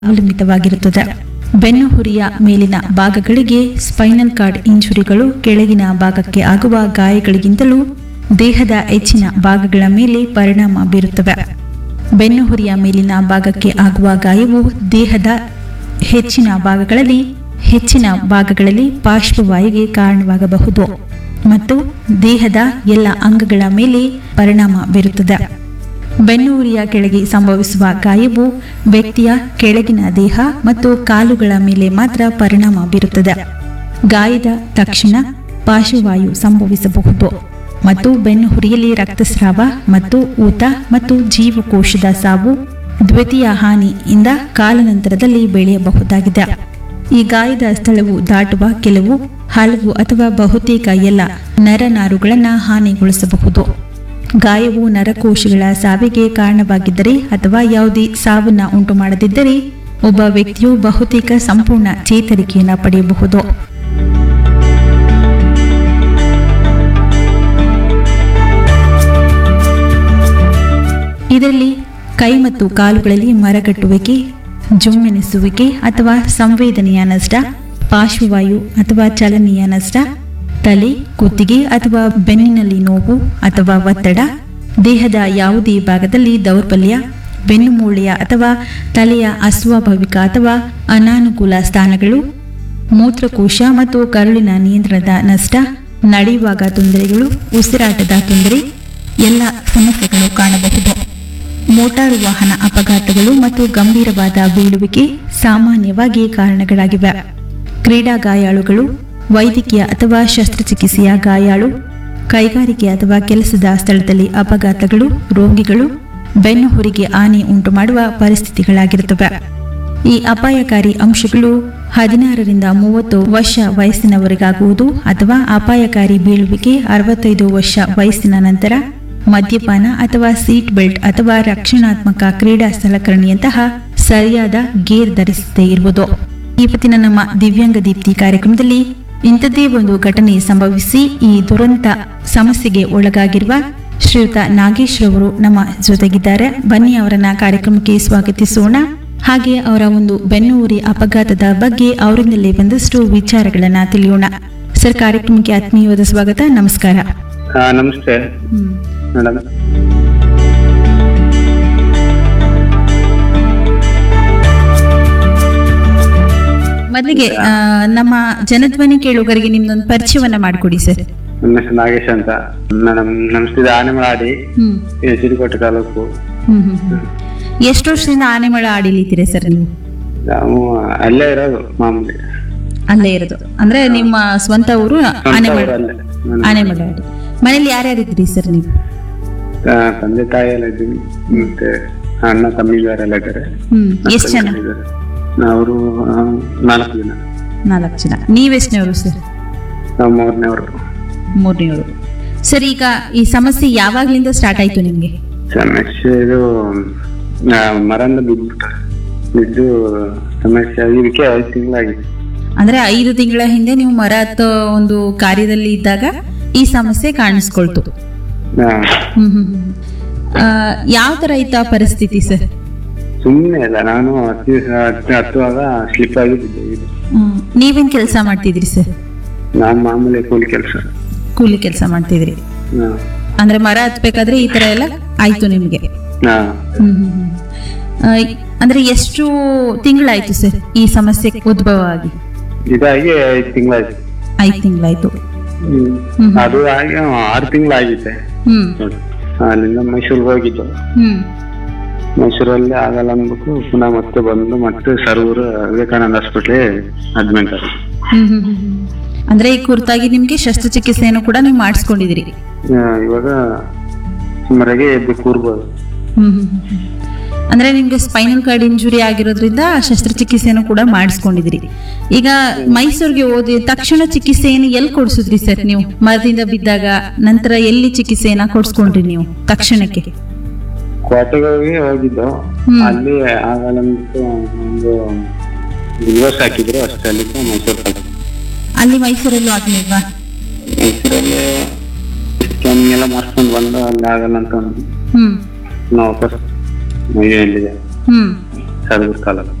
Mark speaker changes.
Speaker 1: ಅವಲಂಬಿತವಾಗಿರುತ್ತದೆ ಬೆನ್ನುಹುರಿಯ ಮೇಲಿನ ಭಾಗಗಳಿಗೆ ಸ್ಪೈನಲ್ ಕಾರ್ಡ್ ಇಂಜುರಿಗಳು ಕೆಳಗಿನ ಭಾಗಕ್ಕೆ ಆಗುವ ಗಾಯಗಳಿಗಿಂತಲೂ ದೇಹದ ಹೆಚ್ಚಿನ ಭಾಗಗಳ ಮೇಲೆ ಪರಿಣಾಮ ಬೀರುತ್ತವೆ ಬೆನ್ನುಹುರಿಯ ಮೇಲಿನ ಭಾಗಕ್ಕೆ ಆಗುವ ಗಾಯವು ದೇಹದ ಹೆಚ್ಚಿನ ಭಾಗಗಳಲ್ಲಿ ಹೆಚ್ಚಿನ ಭಾಗಗಳಲ್ಲಿ ಪಾರ್ಶ್ವವಾಯುಗೆ ಕಾರಣವಾಗಬಹುದು ಮತ್ತು ದೇಹದ ಎಲ್ಲ ಅಂಗಗಳ ಮೇಲೆ ಪರಿಣಾಮ ಬೀರುತ್ತದೆ ಬೆನ್ನುಹುರಿಯ ಕೆಳಗೆ ಸಂಭವಿಸುವ ಗಾಯವು ವ್ಯಕ್ತಿಯ ಕೆಳಗಿನ ದೇಹ ಮತ್ತು ಕಾಲುಗಳ ಮೇಲೆ ಮಾತ್ರ ಪರಿಣಾಮ ಬೀರುತ್ತದೆ ಗಾಯದ ತಕ್ಷಣ ಪಾರ್ಶ್ವವಾಯು ಸಂಭವಿಸಬಹುದು ಮತ್ತು ಬೆನ್ನುಹುರಿಯಲ್ಲಿ ರಕ್ತಸ್ರಾವ ಮತ್ತು ಊತ ಮತ್ತು ಜೀವಕೋಶದ ಸಾವು ದ್ವಿತೀಯ ಹಾನಿಯಿಂದ ಕಾಲಾನಂತರದಲ್ಲಿ ಬೆಳೆಯಬಹುದಾಗಿದೆ ಈ ಗಾಯದ ಸ್ಥಳವು ದಾಟುವ ಕೆಲವು ಹಲವು ಅಥವಾ ಬಹುತೇಕ ಎಲ್ಲ ನರನಾರುಗಳನ್ನು ಹಾನಿಗೊಳಿಸಬಹುದು ಗಾಯವು ನರಕೋಶಗಳ ಸಾವಿಗೆ ಕಾರಣವಾಗಿದ್ದರೆ ಅಥವಾ ಯಾವುದೇ ಸಾವನ್ನ ಉಂಟು ಮಾಡದಿದ್ದರೆ ಒಬ್ಬ ವ್ಯಕ್ತಿಯು ಬಹುತೇಕ ಸಂಪೂರ್ಣ ಚೇತರಿಕೆಯನ್ನು ಪಡೆಯಬಹುದು ಇದರಲ್ಲಿ ಕೈ ಮತ್ತು ಕಾಲುಗಳಲ್ಲಿ ಮರಗಟ್ಟುವಿಕೆ ಜುಮ್ಮೆನಿಸುವಿಕೆ ಅಥವಾ ಸಂವೇದನೆಯ ನಷ್ಟ ಪಾರ್ಶ್ವವಾಯು ಅಥವಾ ಚಲನೆಯ ನಷ್ಟ ತಲೆ ಕುತ್ತಿಗೆ ಅಥವಾ ಬೆನ್ನಿನಲ್ಲಿ ನೋವು ಅಥವಾ ಒತ್ತಡ ದೇಹದ ಯಾವುದೇ ಭಾಗದಲ್ಲಿ ದೌರ್ಬಲ್ಯ ಬೆನ್ನುಮೂಳೆಯ ಅಥವಾ ತಲೆಯ ಅಸ್ವಾಭಾವಿಕ ಅಥವಾ ಅನಾನುಕೂಲ ಸ್ಥಾನಗಳು ಮೂತ್ರಕೋಶ ಮತ್ತು ಕರುಳಿನ ನಿಯಂತ್ರಣದ ನಷ್ಟ ನಡೆಯುವಾಗ ತೊಂದರೆಗಳು ಉಸಿರಾಟದ ತೊಂದರೆ ಎಲ್ಲ ಸಮಸ್ಯೆಗಳು ಕಾಣಬಹುದು ಮೋಟಾರು ವಾಹನ ಅಪಘಾತಗಳು ಮತ್ತು ಗಂಭೀರವಾದ ಬೀಳುವಿಕೆ ಸಾಮಾನ್ಯವಾಗಿ ಕಾರಣಗಳಾಗಿವೆ ಕ್ರೀಡಾ ಗಾಯಾಳುಗಳು ವೈದ್ಯಕೀಯ ಅಥವಾ ಶಸ್ತ್ರಚಿಕಿತ್ಸೆಯ ಗಾಯಾಳು ಕೈಗಾರಿಕೆ ಅಥವಾ ಕೆಲಸದ ಸ್ಥಳದಲ್ಲಿ ಅಪಘಾತಗಳು ರೋಗಿಗಳು ಬೆನ್ನು ಹುರಿಗೆ ಹಾನಿ ಉಂಟುಮಾಡುವ ಪರಿಸ್ಥಿತಿಗಳಾಗಿರುತ್ತವೆ ಈ ಅಪಾಯಕಾರಿ ಅಂಶಗಳು ಹದಿನಾರರಿಂದ ಮೂವತ್ತು ವರ್ಷ ವಯಸ್ಸಿನವರೆಗಾಗುವುದು ಅಥವಾ ಅಪಾಯಕಾರಿ ಬೀಳುವಿಕೆ ಅರವತ್ತೈದು ವರ್ಷ ವಯಸ್ಸಿನ ನಂತರ ಮದ್ಯಪಾನ ಅಥವಾ ಸೀಟ್ ಬೆಲ್ಟ್ ಅಥವಾ ರಕ್ಷಣಾತ್ಮಕ ಕ್ರೀಡಾ ಸಲಕರಣೆಯಂತಹ ಸರಿಯಾದ ಗೇರ್ ಧರಿಸದೇ ಇರುವುದು ಇವತ್ತಿನ ನಮ್ಮ ದಿವ್ಯಾಂಗ ದೀಪ್ತಿ ಕಾರ್ಯಕ್ರಮದಲ್ಲಿ ಇಂಥದ್ದೇ ಒಂದು ಘಟನೆ ಸಂಭವಿಸಿ ಈ ದುರಂತ ಸಮಸ್ಯೆಗೆ ಒಳಗಾಗಿರುವ ಶ್ರೀಯುತ ನಾಗೇಶ್ ರವರು ನಮ್ಮ ಜೊತೆಗಿದ್ದಾರೆ ಬನ್ನಿ ಅವರನ್ನ ಕಾರ್ಯಕ್ರಮಕ್ಕೆ ಸ್ವಾಗತಿಸೋಣ ಹಾಗೆ ಅವರ ಒಂದು ಬೆನ್ನುಹುರಿ ಅಪಘಾತದ ಬಗ್ಗೆ ಅವರಿಂದಲೇ ಒಂದಷ್ಟು ವಿಚಾರಗಳನ್ನ ತಿಳಿಯೋಣ ಸರ್ ಕಾರ್ಯಕ್ರಮಕ್ಕೆ ಆತ್ಮೀಯವಾದ ಸ್ವಾಗತ ನಮಸ್ಕಾರ
Speaker 2: ಹಾ ನಮಸ್ತೆ
Speaker 1: ಹ್ಮ್.
Speaker 2: ಮೇಡಮ್
Speaker 1: ಮೊದಲಿಗೆ ಆ, ನಮ್ಮ ಜನಧ್ವನಿ ಕೇಳುಗರಿಗೆ ನಿಮ್ದೊಂದು ಪರಿಚಯವನ್ನ ಮಾಡಿಕೊಡಿ ಸರ್
Speaker 2: ನನ್ನ ಹೆಸರು ನಾಗೇಶ್ ಅಂತ ಮೇಡಮ್ ನಮಸ್ತೆ ಆನೆಮಳಾಡಿ
Speaker 1: ಹ್ಮ್
Speaker 2: ಇದು ಸಿರಿಕೋಟೆ ತಾಲೂಕು
Speaker 1: ಹ್ಮ್ ಹ್ಮ್ ಹ್ಮ್. ಎಷ್ಟು ವರ್ಷದಿಂದ ಆನೆಮಳ ಆಡಿಲಿದ್ದೀರಿ ಸರ್ ನೀವು
Speaker 2: ನಾವು ಅಲ್ಲೇ ಇರೋದು ಮಾಮೂಲಿ
Speaker 1: ಅಲ್ಲೇ ಇರೋದು ಅಂದ್ರೆ ನಿಮ್ಮ ಸ್ವಂತ ಊರು
Speaker 2: ಸ್ವಂತ
Speaker 1: ಆನೆಮಳ
Speaker 2: ಊರಲ್ಲೇ. ನನ್ನ
Speaker 1: ಆನೆಮಳ ಆಡಿ ಮನೇಲಿ ಯಾರ್ಯಾರು ಇದ್ರಿ ಸರ್ ನೀವು
Speaker 2: ಆ, ತಂದೆ ತಾಯಿ ಎಲ್ಲ ಇದ್ದೀವಿ ಮತ್ತೆ ಅಣ್ಣ ತಮ್ಮಿಗಾರೆಲ್ಲ ಇದ್ದಾರೆ
Speaker 1: ಹ್ಮ್ ಎಷ್ಟು ಜನ
Speaker 2: ಅವರು ನಾಲ್ಕು ಜನ
Speaker 1: ನಾಲ್ಕು ಜನ ನೀವೆಷ್ಟನೇವರು ಸರ್
Speaker 2: ನಾವು ಮೂರನೇವರು
Speaker 1: ಮೂರನೇವರು ಸರ್ ಈಗ ಈ ಸಮಸ್ಯೆ ಯಾವಾಗ್ಲಿಂದ ಸ್ಟಾರ್ಟ್ ಆಯ್ತು ನಿಮ್ಗೆ
Speaker 2: ಸಮಸ್ಯೆ ಇದು ಆ, ಮರದಿಂದ ಬಿದ್ದುಬಿಟ್ಟ ಬಿದ್ದು ಸಮಸ್ಯೆ ಇದಕ್ಕೆ ಐದು ತಿಂಗಳಾಗಿದೆ
Speaker 1: ಅಂದ್ರೆ ಐದು ತಿಂಗಳ ಹಿಂದೆ ನೀವು ಮರ ಹತ್ತೋ ಒಂದು ಕಾರ್ಯದಲ್ಲಿ ಇದ್ದಾಗ ಈ ಸಮಸ್ಯೆ ಕಾಣಿಸ್ಕೊಳ್ತು ಹ್ಮ್ ಹ್ಮ್ ಹ್ಮ್. ಆ, ಯಾವ ತರ ಇತ್ತು ಆ ಪರಿಸ್ಥಿತಿ ಸರ್
Speaker 2: ಸುಮ್ಮನೆ ಅಲ್ಲ ನಾನು ಹತ್ತಿ ಹತ್ತಿ ಹತ್ತುವಾಗ ಸ್ಲಿಪ್ ಆಗಿ ಬಿದ್ದೆ
Speaker 1: ಹ್ಮ್. ನೀವೇನ್ ಕೆಲಸ ಮಾಡ್ತಿದ್ರಿ ಸರ್
Speaker 2: ನಾನು ಮಾಮೂಲಿ ಕೂಲಿ ಕೆಲಸ
Speaker 1: ಕೂಲಿ ಕೆಲಸ ಮಾಡ್ತಿದ್ರಿ ಅಂದ್ರೆ ಮರ ಹತ್ಬೇಕಾದ್ರೆ ಈ ತರ ಎಲ್ಲ ಆಯ್ತು ನಿಮ್ಗೆ ಹ್ಮ್ ಹ್ಮ್ ಹ್ಮ್. ಆ, ಅಂದ್ರೆ ಎಷ್ಟು ತಿಂಗಳಾಯ್ತು ಸರ್ ಈ ಸಮಸ್ಯೆ ಉದ್ಭವ ಆಗಿ
Speaker 2: ಇದಾಗಿ ಐದು ತಿಂಗಳಾಯ್ತು
Speaker 1: ಐದು ತಿಂಗಳಾಯ್ತು ಹ್ಮ್.
Speaker 2: ಅದು ಆಗಿ ಆರು ತಿಂಗಳಾಗಿತ್ತೆ
Speaker 1: ಹ್ಮ್
Speaker 2: ಅಲ್ಲಿಂದ ಮೈಸೂರಿಗೆ ಹೋಗಿದ್ದು
Speaker 1: ಹ್ಮ್
Speaker 2: ಮೈಸೂರಲ್ಲಿ ಆಗಲ್ಲ ಅಂದ್ಬಿಟ್ಟು ಪುನಃ ಮತ್ತೆ ಬಂದು ಮತ್ತೆ ಸರೂರು ವಿವೇಕಾನಂದ ಹಾಸ್ಪಿಟ್ಲಿ ಅಡ್ಮಿಟ್ ಆಗಿ
Speaker 1: ಹ್ಮ್ ಹ್ಮ್ ಹ್ಮ್ ಹ್ಮ್. ಅಂದ್ರೆ ಈ ಕುರಿತಾಗಿ ನಿಮ್ಗೆ ಶಸ್ತ್ರಚಿಕಿತ್ಸೆಯನ್ನು ಕೂಡ ನೀವು ಮಾಡಿಸ್ಕೊಂಡಿದ್ದೀರಿ
Speaker 2: ಇವಾಗ ಸುಮಾರಾಗಿ ಎದ್ದು ಕೂರ್ಬೋದು
Speaker 1: ಹ್ಮ್ ಹ್ಮ್ ಹ್ಮ್ ಹ್ಮ್. ಅಂದ್ರೆ ನಿಮ್ಗೆ ಸ್ಪೈನಲ್ ಕಾರ್ಡ್ ಇಂಜುರಿ ಆಗಿರೋದ್ರಿಂದ ಶಸ್ತ್ರಚಿಕಿತ್ಸೆಯನ್ನು ಕೂಡ ಮಾಡಿಸ್ಕೊಂಡಿದ್ದೀರಿ ಈಗ ಮೈಸೂರಿಗೆ ಹೋದಿ ತಕ್ಷಣ ಚಿಕಿತ್ಸೆಯನ್ನು ಎಲ್ಲಿ ಕೊಡ್ಸಿದ್ರಿ ಸರ್ ನೀವು ಮರದಿಂದ ಬಿದ್ದಾಗ ನಂತರ ಎಲ್ಲಿ ಚಿಕಿತ್ಸೆಯನ್ನ ಕೊಡ್ಸ್ಕೊಂಡ್ರಿ ನೀವು ತಕ್ಷಣಕ್ಕೆ
Speaker 2: ಕೋಟೆಗೆ ಹೋಗಿ ಹೋಗಿದ್ದು
Speaker 1: ಹ್ಮ್.
Speaker 2: ಅಲ್ಲಿ ಆಗಲ್ಲ ಅಂದ್ಬಿಟ್ಟು ಒಂದು ದಿವಸ ಹಾಕಿದ್ರು ಅಷ್ಟೇ ಅಲ್ಲಿಂದ ಮೈಸೂರು ಕಳ್ಸಿದ್ರು.
Speaker 1: ಅಲ್ಲಿ ಮೈಸೂರಲ್ಲೂ ಆಗ್ಲಿಲ್ವಾ
Speaker 2: ಮೈಸೂರಲ್ಲಿ ಸ್ಕ್ಯಾನಿಂಗ್ ಎಲ್ಲ ಮಾಡ್ಸ್ಕೊಂಡು ಬಂದು ಅಲ್ಲಿ ಆಗಲ್ಲ ಅಂತ ಅಂದ್ರು.
Speaker 1: ಹ್ಮ್
Speaker 2: ನಾವು ವಾಪಸ್ ಮೈಲಿದೆ
Speaker 1: ಹ್ಮ್
Speaker 2: ಸರ್ವಿಸ್ ಕಾಲಲ್ಲಿ